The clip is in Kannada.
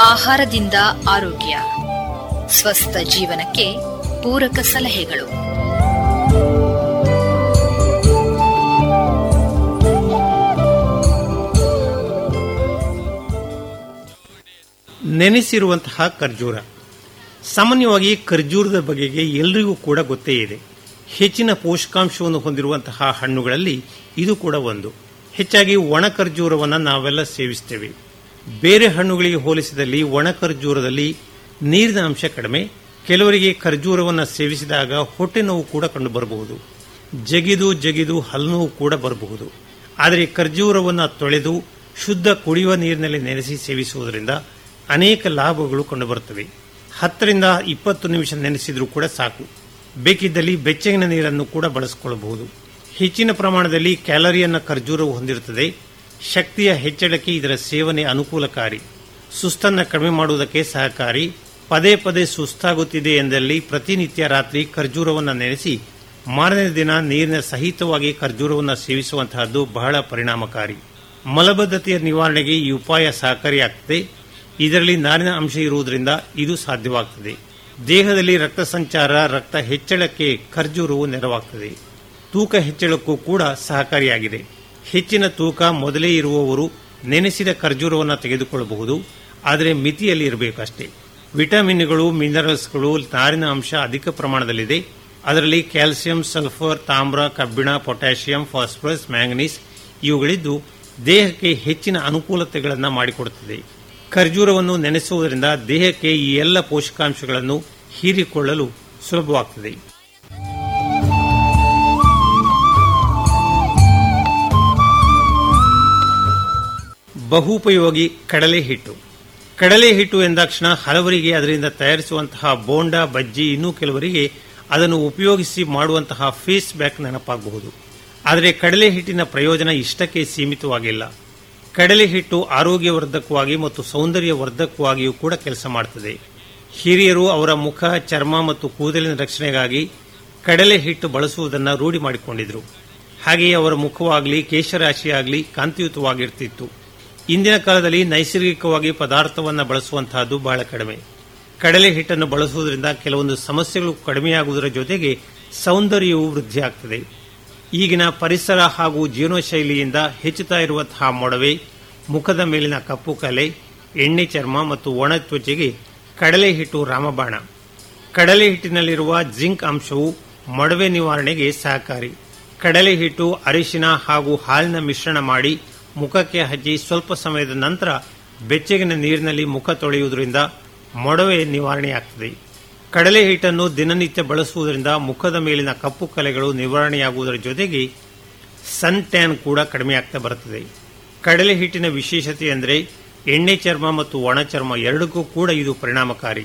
ಆಹಾರದಿಂದ ಆರೋಗ್ಯ ಸ್ವಸ್ಥ ಜೀವನಕ್ಕೆ ಪೂರಕ ಸಲಹೆಗಳು ನೆನೆಸಿರುವಂತಹ ಖರ್ಜೂರ ಸಾಮಾನ್ಯವಾಗಿ ಖರ್ಜೂರದ ಬಗೆಗೆ ಎಲ್ರಿಗೂ ಕೂಡ ಗೊತ್ತೇ ಇದೆ ಹೆಚ್ಚಿನ ಪೋಷಕಾಂಶವನ್ನು ಹೊಂದಿರುವಂತಹ ಹಣ್ಣುಗಳಲ್ಲಿ ಇದು ಕೂಡ ಒಂದು ಹೆಚ್ಚಾಗಿ ಒಣ ಖರ್ಜೂರವನ್ನು ನಾವೆಲ್ಲ ಸೇವಿಸ್ತೇವೆ ಬೇರೆ ಹಣ್ಣುಗಳಿಗೆ ಹೋಲಿಸಿದಲ್ಲಿ ಒಣ ಖರ್ಜೂರದಲ್ಲಿ ನೀರಿನ ಅಂಶ ಕಡಿಮೆ ಕೆಲವರಿಗೆ ಖರ್ಜೂರವನ್ನು ಸೇವಿಸಿದಾಗ ಹೊಟ್ಟೆ ನೋವು ಕೂಡ ಕಂಡುಬರಬಹುದು ಜಗಿದು ಜಗಿದು ಹಲ್ಲುನೋವು ಕೂಡ ಬರಬಹುದು ಆದರೆ ಖರ್ಜೂರವನ್ನು ತೊಳೆದು ಶುದ್ಧ ಕುಡಿಯುವ ನೀರಿನಲ್ಲಿ ನೆನೆಸಿ ಸೇವಿಸುವುದರಿಂದ ಅನೇಕ ಲಾಭಗಳು ಕಂಡುಬರುತ್ತವೆ ಹತ್ತರಿಂದ ಇಪ್ಪತ್ತು ನಿಮಿಷ ನೆನೆಸಿದ್ರೂ ಕೂಡ ಸಾಕು ಬೇಕಿದ್ದಲ್ಲಿ ಬೆಚ್ಚಗಿನ ನೀರನ್ನು ಕೂಡ ಬಳಸಿಕೊಳ್ಳಬಹುದು ಹೆಚ್ಚಿನ ಪ್ರಮಾಣದಲ್ಲಿ ಕ್ಯಾಲರಿಯನ್ನ ಖರ್ಜೂರವು ಹೊಂದಿರುತ್ತದೆ ಶಕ್ತಿಯ ಹೆಚ್ಚಳಕ್ಕೆ ಇದರ ಸೇವನೆ ಅನುಕೂಲಕಾರಿ ಸುಸ್ತನ್ನು ಕಡಿಮೆ ಮಾಡುವುದಕ್ಕೆ ಸಹಕಾರಿ ಪದೇ ಪದೇ ಸುಸ್ತಾಗುತ್ತಿದೆ ಎಂದಲ್ಲಿ ಪ್ರತಿನಿತ್ಯ ರಾತ್ರಿ ಖರ್ಜೂರವನ್ನು ನೆನೆಸಿ ಮಾರನೇ ದಿನ ನೀರಿನ ಸಹಿತವಾಗಿ ಖರ್ಜೂರವನ್ನು ಸೇವಿಸುವಂತಹದ್ದು ಬಹಳ ಪರಿಣಾಮಕಾರಿ ಮಲಬದ್ಧತೆಯ ನಿವಾರಣೆಗೆ ಈ ಉಪಾಯ ಸಹಕಾರಿಯಾಗುತ್ತದೆ ಇದರಲ್ಲಿ ನಾರಿನ ಅಂಶ ಇರುವುದರಿಂದ ಇದು ಸಾಧ್ಯವಾಗುತ್ತದೆ ದೇಹದಲ್ಲಿ ರಕ್ತ ಸಂಚಾರ ರಕ್ತ ಹೆಚ್ಚಳಕ್ಕೆ ಖರ್ಜೂರವು ನೆರವಾಗುತ್ತದೆ ತೂಕ ಹೆಚ್ಚಳಕ್ಕೂ ಕೂಡ ಸಹಕಾರಿಯಾಗಿದೆ ಹೆಚ್ಚಿನ ತೂಕ ಮೊದಲೇ ಇರುವವರು ನೆನೆಸಿದ ಖರ್ಜೂರವನ್ನು ತೆಗೆದುಕೊಳ್ಳಬಹುದು ಆದರೆ ಮಿತಿಯಲ್ಲಿ ಇರಬೇಕಷ್ಟೇ ವಿಟಮಿನ್ಗಳು ಮಿನರಲ್ಸ್ಗಳು ನಾರಿನ ಅಂಶ ಅಧಿಕ ಪ್ರಮಾಣದಲ್ಲಿದೆ ಅದರಲ್ಲಿ ಕ್ಯಾಲ್ಸಿಯಂ ಸಲ್ಫರ್ ತಾಮ್ರ ಕಬ್ಬಿಣ ಪೊಟ್ಯಾಷಿಯಂ ಫಾಸ್ಫರಸ್ ಮ್ಯಾಂಗನೀಸ್ ಇವುಗಳಿದ್ದು ದೇಹಕ್ಕೆ ಹೆಚ್ಚಿನ ಅನುಕೂಲತೆಗಳನ್ನು ಮಾಡಿಕೊಡುತ್ತದೆ ಖರ್ಜೂರವನ್ನು ನೆನೆಸುವುದರಿಂದ ದೇಹಕ್ಕೆ ಈ ಎಲ್ಲ ಪೋಷಕಾಂಶಗಳನ್ನು ಹೀರಿಕೊಳ್ಳಲು ಸುಲಭವಾಗುತ್ತದೆ ಬಹುಪಯೋಗಿ ಕಡಲೆ ಹಿಟ್ಟು ಕಡಲೆ ಹಿಟ್ಟು ಎಂದಾಕ್ಷಣ ಹಲವರಿಗೆ ಅದರಿಂದ ತಯಾರಿಸುವಂತಹ ಬೋಂಡ ಬಜ್ಜಿ ಇನ್ನೂ ಕೆಲವರಿಗೆ ಅದನ್ನು ಉಪಯೋಗಿಸಿ ಮಾಡುವಂತಹ ಫೇಸ್ ಬ್ಯಾಕ್ ನೆನಪಾಗಬಹುದು ಆದರೆ ಕಡಲೆ ಹಿಟ್ಟಿನ ಪ್ರಯೋಜನ ಇಷ್ಟಕ್ಕೆ ಸೀಮಿತವಾಗಿಲ್ಲ ಕಡಲೆ ಹಿಟ್ಟು ಆರೋಗ್ಯವರ್ಧಕವಾಗಿ ಮತ್ತು ಸೌಂದರ್ಯವರ್ಧಕವಾಗಿಯೂ ಕೂಡ ಕೆಲಸ ಮಾಡುತ್ತದೆ ಹಿರಿಯರು ಅವರ ಮುಖ ಚರ್ಮ ಮತ್ತು ಕೂದಲಿನ ರಕ್ಷಣೆಗಾಗಿ ಕಡಲೆ ಹಿಟ್ಟು ಬಳಸುವುದನ್ನು ರೂಢಿ ಮಾಡಿಕೊಂಡಿದ್ರು ಹಾಗೆಯೇ ಅವರ ಮುಖವಾಗಲಿ ಕೇಶರಾಶಿಯಾಗಲಿ ಕಾಂತಿಯುತವಾಗಿರ್ತಿತ್ತು ಇಂದಿನ ಕಾಲದಲ್ಲಿ ನೈಸರ್ಗಿಕವಾಗಿ ಪದಾರ್ಥವನ್ನು ಬಳಸುವಂತಹದ್ದು ಬಹಳ ಕಡಿಮೆ ಕಡಲೆ ಹಿಟ್ಟನ್ನು ಬಳಸುವುದರಿಂದ ಕೆಲವೊಂದು ಸಮಸ್ಯೆಗಳು ಕಡಿಮೆಯಾಗುವುದರ ಜೊತೆಗೆ ಸೌಂದರ್ಯವು ವೃದ್ಧಿಯಾಗುತ್ತದೆ ಈಗಿನ ಪರಿಸರ ಹಾಗೂ ಜೀವನಶೈಲಿಯಿಂದ ಹೆಚ್ಚುತ್ತಾ ಇರುವಂತಹ ಮೊಡವೆ ಮುಖದ ಮೇಲಿನ ಕಪ್ಪು ಕಲೆ ಎಣ್ಣೆ ಚರ್ಮ ಮತ್ತು ಒಣ ತ್ವಚೆಗೆ ಕಡಲೆ ಹಿಟ್ಟು ರಾಮಬಾಣ ಕಡಲೆ ಹಿಟ್ಟಿನಲ್ಲಿರುವ ಜಿಂಕ್ ಅಂಶವು ಮೊಡವೆ ನಿವಾರಣೆಗೆ ಸಹಕಾರಿ ಕಡಲೆ ಹಿಟ್ಟು ಅರಿಶಿನ ಹಾಗೂ ಹಾಲಿನ ಮಿಶ್ರಣ ಮಾಡಿ ಮುಖಕ್ಕೆ ಹಚ್ಚಿ ಸ್ವಲ್ಪ ಸಮಯದ ನಂತರ ಬೆಚ್ಚಗಿನ ನೀರಿನಲ್ಲಿ ಮುಖ ತೊಳೆಯುವುದರಿಂದ ಮೊಡವೆ ನಿವಾರಣೆಯಾಗುತ್ತದೆ ಕಡಲೆ ಹಿಟ್ಟನ್ನು ದಿನನಿತ್ಯ ಬಳಸುವುದರಿಂದ ಮುಖದ ಮೇಲಿನ ಕಪ್ಪು ಕಲೆಗಳು ನಿವಾರಣೆಯಾಗುವುದರ ಜೊತೆಗೆ ಸನ್ ಟ್ಯಾನ್ ಕೂಡ ಕಡಿಮೆಯಾಗ್ತಾ ಬರುತ್ತದೆ ಕಡಲೆ ಹಿಟ್ಟಿನ ವಿಶೇಷತೆ ಅಂದರೆ ಎಣ್ಣೆ ಚರ್ಮ ಮತ್ತು ಒಣ ಚರ್ಮ ಎರಡಕ್ಕೂ ಕೂಡ ಇದು ಪರಿಣಾಮಕಾರಿ